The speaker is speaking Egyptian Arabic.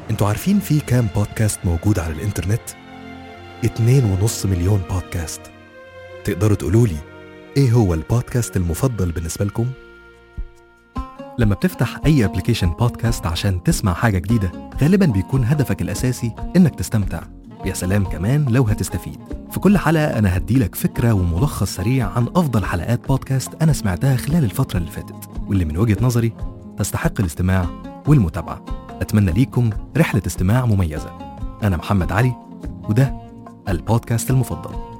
انتوا عارفين في كام بودكاست موجود على الانترنت؟ اتنين ونص مليون بودكاست تقدروا تقولوا لي ايه هو البودكاست المفضل بالنسبة لكم؟ لما بتفتح أي ابلكيشن بودكاست عشان تسمع حاجة جديدة غالبا بيكون هدفك الأساسي إنك تستمتع يا سلام كمان لو هتستفيد في كل حلقة أنا هديلك فكرة وملخص سريع عن أفضل حلقات بودكاست أنا سمعتها خلال الفترة اللي فاتت واللي من وجهة نظري تستحق الاستماع والمتابعة أتمنى ليكم رحلة استماع مميزة أنا محمد علي وده البودكاست المفضل